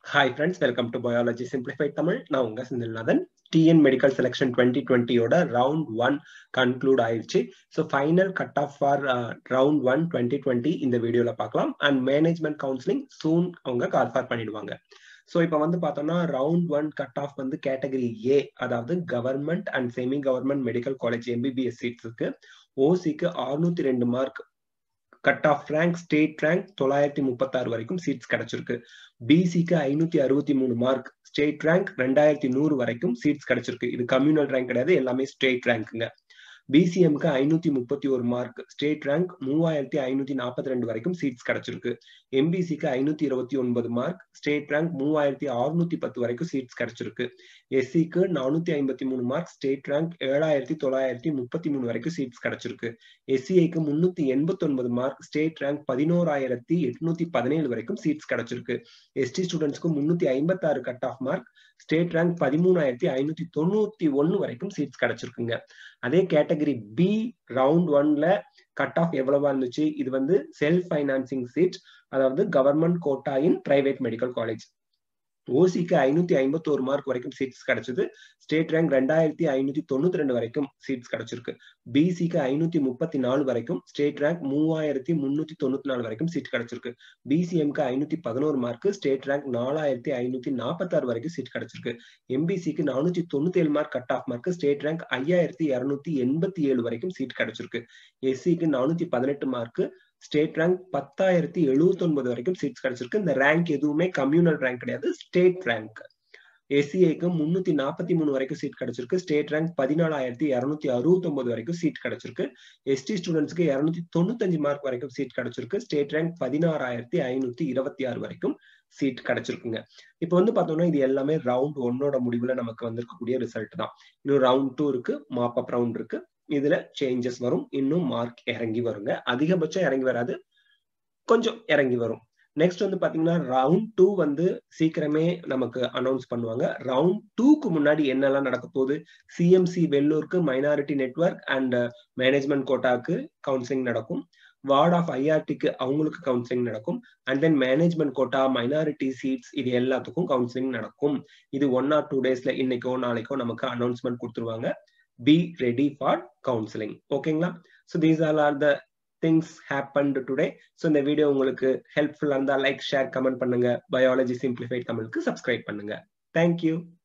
hi friends welcome to biology simplified Tamil நான் உங்க Senthilnathan TN medical selection twenty டுவெண்ட்டியோட round one conclude ஆயிடுச்சு so final cut off for round one twenty twenty இந்த வீடியோல பார்க்கலாம் and management counselling சூன் அவங்க call for பண்ணிடுவாங்க ஸோ இப்போ வந்து பார்த்தோம்னா ரவுண்ட் ஒன் கட் ஆஃப் வந்து கேட்டகரி ஏ அதாவது government and semi government medical college MBBS சீட்ஸுக்கு ஓசிக்கு அறுநூத்தி ரெண்டு mark cut off rank state rank தொள்ளாயிரத்தி முப்பத்தாறு வரைக்கும் சீட்ஸ் கிடைச்சிருக்கு பிசிக்கு ஐநூத்தி அறுபத்தி மூணு மார்க் ஸ்டேட் ரேங்க் ரெண்டாயிரத்தி நூறு வரைக்கும் சீட்ஸ் கிடைச்சிருக்கு இது கம்யூனல் ரேங்க் கிடையாது எல்லாமே ஸ்டேட் ரேங்க்குங்க பிசிஎம்க்கு ஐநூத்தி முப்பத்தி ஒரு மார்க் ஸ்டேட் ரேங்க் மூவாயிரத்தி ஐநூத்தி நாற்பத்தி ரெண்டு வரைக்கும் சீட்ஸ் கிடைச்சிருக்கு எம்பிசிக்கு ஐநூத்தி இருபத்தி ஒன்பது மார்க் ஸ்டேட் ரேங்க் மூவாயிரத்தி அறுநூத்தி பத்து வரைக்கும் சீட்ஸ் கிடைச்சிருக்கு எஸ்சிக்கு நானூத்தி ஐம்பத்தி மூணு மார்க் ஸ்டேட் ரேங்க் ஏழாயிரத்தி தொள்ளாயிரத்தி முப்பத்தி மூணு வரைக்கும் சீட்ஸ் கிடைச்சிருக்கு எஸ்சிஐக்கு முன்னூத்தி எண்பத்தி ஒன்பது மார்க் ஸ்டேட் ரேங்க் பதினோராயிரத்தி எட்நூத்தி பதினேழு வரைக்கும் சீட்ஸ் கிடைச்சிருக்கு எஸ்டி ஸ்டூடெண்ட்ஸ்க்கு முன்னூத்தி ஐம்பத்தி ஆறு cut off mark state rank பதிமூணாயிரத்தி ஐநூத்தி தொண்ணூத்தி ஒன்னு வரைக்கும் சீட்ஸ் கிடைச்சிருக்குங்க அதே கேட்டகரி பி ரவுண்ட் ஒன்ல கட் ஆஃப் எவ்வளவா இருந்துச்சு இது வந்து செல்ஃப் ஃபைனான்சிங் சீட் அதாவது government quota in private medical college ஓசிக்கு ஐநூத்தி ஐம்பத்தி ஒரு மார்க் வரைக்கும் சீட்ஸ் கிடைச்சது ஸ்டேட் ரேங்க் ரெண்டாயிரத்தி ஐநூத்தி தொண்ணூத்தி ரெண்டு வரைக்கும் சீட்ஸ் கிடைச்சிருக்கு பிசிக்கு ஐநூத்தி முப்பத்தி நாலு வரைக்கும் ஸ்டேட் ரேங்க் மூவாயிரத்தி முன்னூத்தி தொண்ணூத்தி நாலு வரைக்கும் சீட் கிடைச்சிருக்கு பிசிஎம்க்கு ஐநூத்தி பதினோரு மார்க் ஸ்டேட் ரேங்க் நாலாயிரத்தி ஐநூத்தி நாற்பத்தாறு வரைக்கும் சீட் கிடைச்சிருக்கு எம்பிசிக்கு நானூத்தி தொண்ணூத்தி ஏழு mark cut off mark state rank ஐயாயிரத்தி இருநூத்தி எண்பத்தி ஏழு வரைக்கும் சீட் கிடைச்சிருக்கு எஸ்சிக்கு நானூத்தி பதினெட்டு மார்க் ஸ்டேட் ரேங்க் பத்தாயிரத்தி எழுபத்தி ஒன்பது வரைக்கும் சீட்ஸ் கிடைச்சிருக்கு இந்த ரேங்க் எதுவுமே கம்யூனல் ரேங்க் கிடையாது ஸ்டேட் ரேங்க் எஸ்சிஐக்கு முன்னூத்தி நாற்பத்தி மூணு வரைக்கும் சீட் கிடைச்சிருக்கு ஸ்டேட் ரேங்க் பதினாலாயிரத்தி இருநூத்தி அறுபத்தி ஒன்பது வரைக்கும் சீட் கிடைச்சிருக்கு எஸ்டி ஸ்டூடெண்ட்ஸ்க்கு இருநூத்தி தொண்ணூத்தஞ்சு மார்க் வரைக்கும் சீட் கிடைச்சிருக்கு ஸ்டேட் ரேங்க் பதினாறாயிரத்தி ஐநூத்தி இருபத்தி ஆறு வரைக்கும் சீட் கிடைச்சிருக்குங்க இப்போ வந்து பார்த்தோம்னா இது எல்லாமே ரவுண்ட் ஒன்னோட முடிவுல நமக்கு வந்திருக்கக்கூடிய ரிசல்ட் தான் இன்னும் ரவுண்ட் டூ இருக்கு மாப் அப் ரவுண்ட் இருக்கு இதுல சேஞ்சஸ் வரும் இன்னும் மார்க் இறங்கி வருங்க அதிகபட்சம் இறங்கி வராது கொஞ்சம் இறங்கி வரும் நெக்ஸ்ட் வந்து பாத்தீங்கன்னா ரவுண்ட் டூ வந்து சீக்கிரமே நமக்கு அனௌன்ஸ் பண்ணுவாங்க ரவுண்ட் டூக்கு முன்னாடி என்னெல்லாம் நடக்க போகுது சிஎம்சி வெள்ளூருக்கு மைனாரிட்டி நெட்ஒர்க் அண்ட் மேனேஜ்மெண்ட் கோட்டாக்கு கவுன்சிலிங் நடக்கும் வார்ட் ஆஃப் ஐஆர்டிக்கு அவங்களுக்கு கவுன்சிலிங் நடக்கும் and then management quota minority seats இது எல்லாத்துக்கும் கவுன்சிலிங் நடக்கும் இது ஒன் ஆர் டூ டேஸ்ல இன்னைக்கோ நாளைக்கோ நமக்கு அனௌன்ஸ்மெண்ட் கொடுத்துருவாங்க பி ரெடி ஃபார் கவுன்சிலிங் ஓகேங்களா so these all are the things happened today so இந்த வீடியோ உங்களுக்கு ஹெல்ப்ஃபுல்லாக இருந்தால் லைக் ஷேர் கமெண்ட் பண்ணுங்க பயாலஜி சிம்பிளிஃபைட் தமிழுக்கு சப்ஸ்கிரைப் பண்ணுங்க தேங்க்யூ